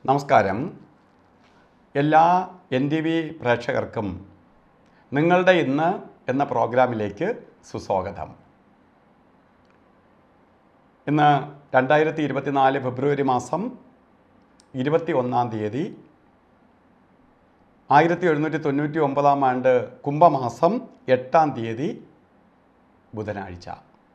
നമസ്കാരം എല്ലാ N T V പ്രേക്ഷകർക്കും നിങ്ങളുടെ ഇന്ന് എന്ന പ്രോഗ്രാമിലേക്ക് സുസ്വാഗതം ഇന്ന് രണ്ടായിരത്തി ഇരുപത്തിനാല് ഫെബ്രുവരി മാസം ഇരുപത്തി ഒന്നാം തീയതി ആയിരത്തി എഴുന്നൂറ്റി തൊണ്ണൂറ്റി ഒമ്പതാം ആണ്ട് കുംഭമാസം എട്ടാം തീയതി ബുധനാഴ്ച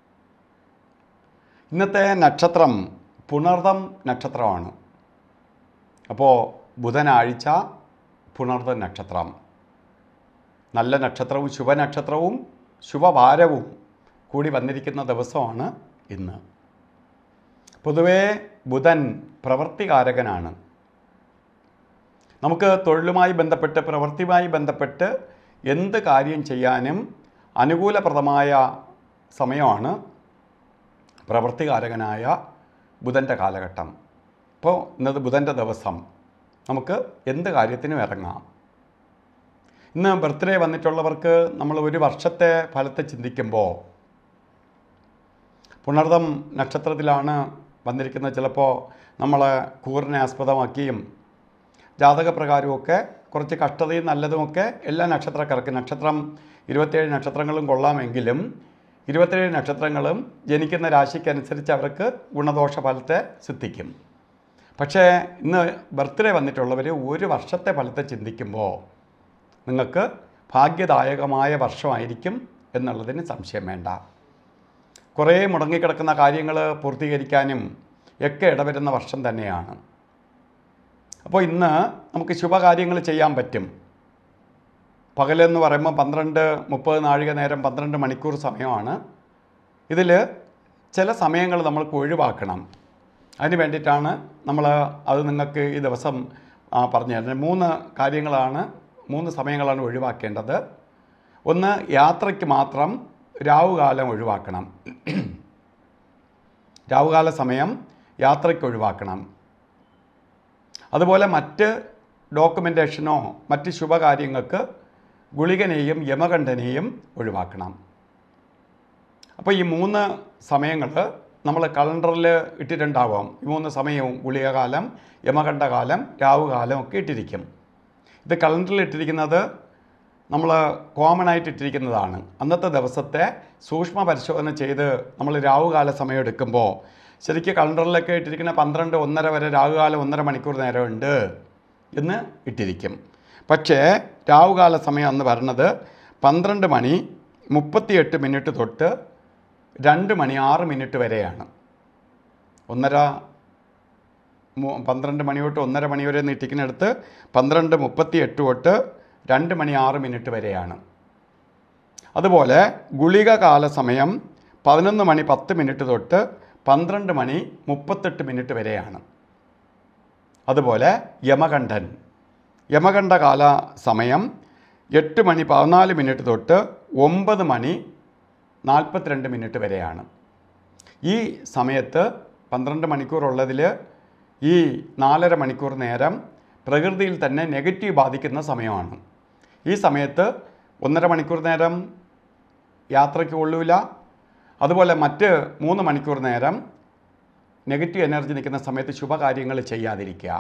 ഇന്നത്തെ നക്ഷത്രം പുണർദം നക്ഷത്രമാണ് അപ്പോൾ ബുധനാഴ്ച പുണർദ നക്ഷത്രം നല്ല നക്ഷത്രവും ശുഭനക്ഷത്രവും ശുഭഭാരവും കൂടി വന്നിരിക്കുന്ന ദിവസമാണ് ഇന്ന് പൊതുവേ ബുധൻ പ്രവൃത്തികാരകനാണ് നമുക്ക് തൊഴിലുമായി ബന്ധപ്പെട്ട് പ്രവൃത്തിയുമായി ബന്ധപ്പെട്ട് എന്ത് കാര്യം ചെയ്യാനും അനുകൂലപ്രദമായ സമയമാണ് പ്രവൃത്തികാരകനായ ബുധൻ്റെ കാലഘട്ടം ഇപ്പോൾ ഇന്നത് ബുധൻ്റെ ദിവസം നമുക്ക് എന്ത് കാര്യത്തിനും ഇറങ്ങാം ഇന്ന് ബർത്ത്ഡേ വന്നിട്ടുള്ളവർക്ക് നമ്മൾ ഒരു വർഷത്തെ ഫലത്തെ ചിന്തിക്കുമ്പോൾ പുണർദം നക്ഷത്രത്തിലാണ് വന്നിരിക്കുന്നത് ചിലപ്പോൾ നമ്മൾ കൂറിനെ ആസ്പദമാക്കിയും ജാതകപ്രകാരമൊക്കെ കുറച്ച് കഷ്ടതയും നല്ലതുമൊക്കെ എല്ലാ നക്ഷത്രക്കാർക്കും നക്ഷത്രം ഇരുപത്തേഴ് നക്ഷത്രങ്ങളും കൊള്ളാമെങ്കിലും ഇരുപത്തേഴ് നക്ഷത്രങ്ങളും ജനിക്കുന്ന രാശിക്കനുസരിച്ച് അവർക്ക് ഗുണദോഷ ഫലത്തെ സിദ്ധിക്കും പക്ഷേ ഇന്ന് ബർത്ത്ഡേ വന്നിട്ടുള്ളവർ ഒരു വർഷത്തെ ഫലത്തെ ചിന്തിക്കുമ്പോൾ നിങ്ങൾക്ക് ഭാഗ്യദായകമായ വർഷമായിരിക്കും എന്നുള്ളതിന് സംശയം വേണ്ട കുറേ മുടങ്ങിക്കിടക്കുന്ന കാര്യങ്ങൾ പൂർത്തീകരിക്കാനും ഒക്കെ ഇടവരുന്ന വർഷം തന്നെയാണ് അപ്പോൾ ഇന്ന് നമുക്ക് ശുഭകാര്യങ്ങൾ ചെയ്യാൻ പറ്റും പകലെന്ന് പറയുമ്പോൾ പന്ത്രണ്ട് മുപ്പത് നാഴിക നേരം പന്ത്രണ്ട് മണിക്കൂർ സമയമാണ് ഇതിൽ ചില സമയങ്ങൾ നമ്മൾക്ക് ഒഴിവാക്കണം അതിന് വേണ്ടിയിട്ടാണ് നമ്മൾ അത് നിങ്ങൾക്ക് ഈ ദിവസം ആ, പറഞ്ഞു തരുന്നത് മൂന്ന് കാര്യങ്ങളാണ് മൂന്ന് സമയങ്ങളാണ് ഒഴിവാക്കേണ്ടത് ഒന്ന് യാത്രയ്ക്ക് മാത്രം രാവുകാലം ഒഴിവാക്കണം രാവുകാല സമയം യാത്രയ്ക്ക് ഒഴിവാക്കണം അതുപോലെ മറ്റ് ഡോക്യുമെൻറ്റേഷനോ മറ്റ് ശുഭകാര്യങ്ങൾക്ക് ഗുളികനെയും യമകണ്ഠനെയും ഒഴിവാക്കണം അപ്പോൾ ഈ മൂന്ന് സമയങ്ങൾ നമ്മൾ കലണ്ടറിൽ ഇട്ടിട്ടുണ്ടാവാം ഈ മൂന്ന് സമയവും ഗുളികകാലം യമകണ്ഠകാലം രാവുകാലം ഒക്കെ ഇട്ടിരിക്കും ഇത് കലണ്ടറിൽ ഇട്ടിരിക്കുന്നത് നമ്മൾ കോമൺ ആയിട്ട് ഇട്ടിരിക്കുന്നതാണ് അന്നത്തെ ദിവസത്തെ സൂക്ഷ്മ പരിശോധന ചെയ്ത് നമ്മൾ രാവുകാല സമയം എടുക്കുമ്പോൾ ശരിക്കും കലണ്ടറിലൊക്കെ ഇട്ടിരിക്കുന്ന പന്ത്രണ്ട് ഒന്നര വരെ രാവുകാലം ഒന്നര മണിക്കൂർ നേരമുണ്ട് എന്ന് ഇട്ടിരിക്കും പക്ഷേ രാവുകാല സമയം എന്ന് പറയുന്നത് പന്ത്രണ്ട് മണി മുപ്പത്തിയെട്ട് മിനിറ്റ് തൊട്ട് രണ്ട് മണി ആറ് മിനിറ്റ് വരെയാണ് ഒന്നര മു- പന്ത്രണ്ട് മണി തൊട്ട് ഒന്നര മണി വരെ നീട്ടിക്കുന്നിടത്ത് പന്ത്രണ്ട് മുപ്പത്തി എട്ട് തൊട്ട് രണ്ട് മണി ആറ് മിനിറ്റ് വരെയാണ് അതുപോലെ ഗുളിക കാല സമയം പതിനൊന്ന് മണി പത്ത് മിനിറ്റ് തൊട്ട് പന്ത്രണ്ട് മണി മുപ്പത്തെട്ട് മിനിറ്റ് വരെയാണ് അതുപോലെ യമകണ്ഠൻ യമകണ്ഠ കാല സമയം എട്ട് മണി പതിനാല് മിനിറ്റ് തൊട്ട് ഒമ്പത് മണി നാൽപ്പത്തിരണ്ട് മിനിറ്റ് വരെയാണ് ഈ സമയത്ത് പന്ത്രണ്ട് മണിക്കൂറുള്ളതിൽ ഈ നാലര മണിക്കൂർ നേരം പ്രകൃതിയിൽ തന്നെ നെഗറ്റീവ് ബാധിക്കുന്ന സമയമാണ് ഈ സമയത്ത് ഒന്നര മണിക്കൂർ നേരം യാത്രയ്ക്ക് കൊള്ളൂല അതുപോലെ മറ്റ് മൂന്ന് മണിക്കൂർ നേരം നെഗറ്റീവ് എനർജി നിൽക്കുന്ന സമയത്ത് ശുഭകാര്യങ്ങൾ ചെയ്യാതിരിക്കുക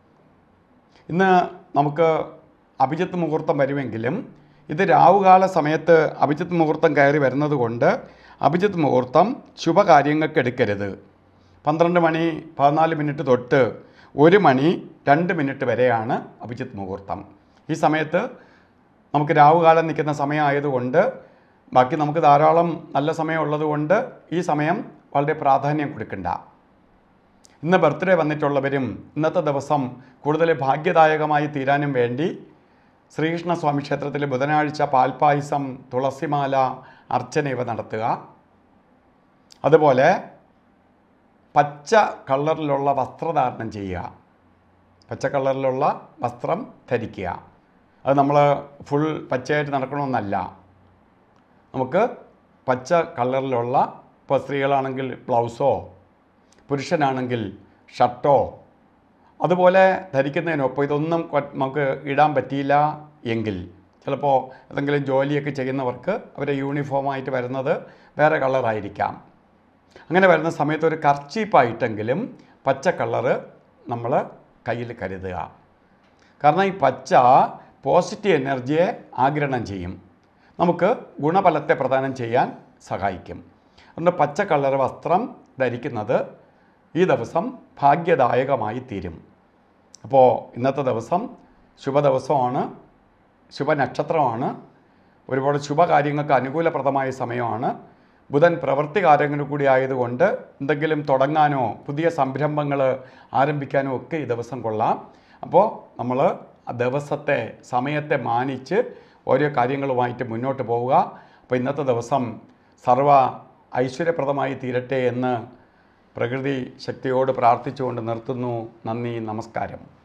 ഇന്ന് നമുക്ക് അഭിജിത്ത് മുഹൂർത്തം വരുമെങ്കിലും ഇത് രാവുകാല സമയത്ത് അഭിജിത്ത് മുഹൂർത്തം കയറി വരുന്നത് കൊണ്ട് അഭിജിത്ത് മുഹൂർത്തം ശുഭകാര്യങ്ങൾക്ക് എടുക്കരുത് പന്ത്രണ്ട് മണി പതിനാല് മിനിറ്റ് തൊട്ട് ഒരു മണി രണ്ട് മിനിറ്റ് വരെയാണ് അഭിജിത്ത് മുഹൂർത്തം ഈ സമയത്ത് നമുക്ക് രാവുകാലം നിൽക്കുന്ന സമയമായതുകൊണ്ട് ബാക്കി നമുക്ക് ധാരാളം നല്ല സമയം ഉള്ളതുകൊണ്ട് ഈ സമയം വളരെ പ്രാധാന്യം കൊടുക്കണ്ട ഇന്ന് ബർത്ത്ഡേ വന്നിട്ടുള്ളവരും ഇന്നത്തെ ദിവസം കൂടുതൽ ഭാഗ്യദായകമായി തീരാനും വേണ്ടി ശ്രീകൃഷ്ണസ്വാമി ക്ഷേത്രത്തിൽ ബുധനാഴ്ച പാൽപ്പായസം തുളസിമാല അർച്ചന ഇവ നടത്തുക അതുപോലെ പച്ച കളറിലുള്ള വസ്ത്രധാരണം ചെയ്യുക പച്ച കളറിലുള്ള വസ്ത്രം ധരിക്കുക അത് നമ്മൾ ഫുൾ പച്ചയായിട്ട് നടക്കണമെന്നല്ല നമുക്ക് പച്ച കളറിലുള്ള ഇപ്പോൾ സ്ത്രീകളാണെങ്കിൽ ബ്ലൗസോ പുരുഷനാണെങ്കിൽ ഷർട്ടോ അതുപോലെ ധരിക്കുന്നതിനൊപ്പം ഇതൊന്നും കൊ- നമുക്ക് ഇടാൻ പറ്റിയില്ല എങ്കിൽ ചിലപ്പോൾ ഏതെങ്കിലും ജോലിയൊക്കെ ചെയ്യുന്നവർക്ക് അവരെ യൂണിഫോമായിട്ട് വരുന്നത് വേറെ കളറായിരിക്കാം അങ്ങനെ വരുന്ന സമയത്ത് ഒരു കർച്ചീപ്പായിട്ടെങ്കിലും പച്ച കളറ് നമ്മൾ കയ്യിൽ കരുതുക കാരണം ഈ പച്ച പോസിറ്റീവ് എനർജിയെ ആഗിരണം ചെയ്യും നമുക്ക് ഗുണഫലത്തെ പ്രദാനം ചെയ്യാൻ സഹായിക്കും അതുകൊണ്ട് പച്ച കളർ വസ്ത്രം ധരിക്കുന്നത് ഈ ദിവസം ഭാഗ്യദായകമായി തീരും അപ്പോൾ ഇന്നത്തെ ദിവസം ശുഭദിവസമാണ് ശുഭനക്ഷത്രമാണ് ഒരുപാട് ശുഭകാര്യങ്ങൾക്ക് അനുകൂലപ്രദമായ സമയമാണ് ബുധൻ പ്രവൃത്തി കാര്യങ്ങൾ കൂടി ആയതുകൊണ്ട് എന്തെങ്കിലും തുടങ്ങാനോ പുതിയ സംരംഭങ്ങൾ ആരംഭിക്കാനോ ഒക്കെ ഈ ദിവസം കൊള്ളാം അപ്പോൾ നമ്മൾ ആ ദിവസത്തെ സമയത്തെ മാനിച്ച് ഓരോ കാര്യങ്ങളുമായിട്ട് മുന്നോട്ട് പോവുക അപ്പോൾ ഇന്നത്തെ ദിവസം സർവ ഐശ്വര്യപ്രദമായി തീരട്ടെ എന്ന് പ്രകൃതി ശക്തിയോട് പ്രാർത്ഥിച്ചുകൊണ്ട് നിർത്തുന്നു നന്ദി നമസ്കാരം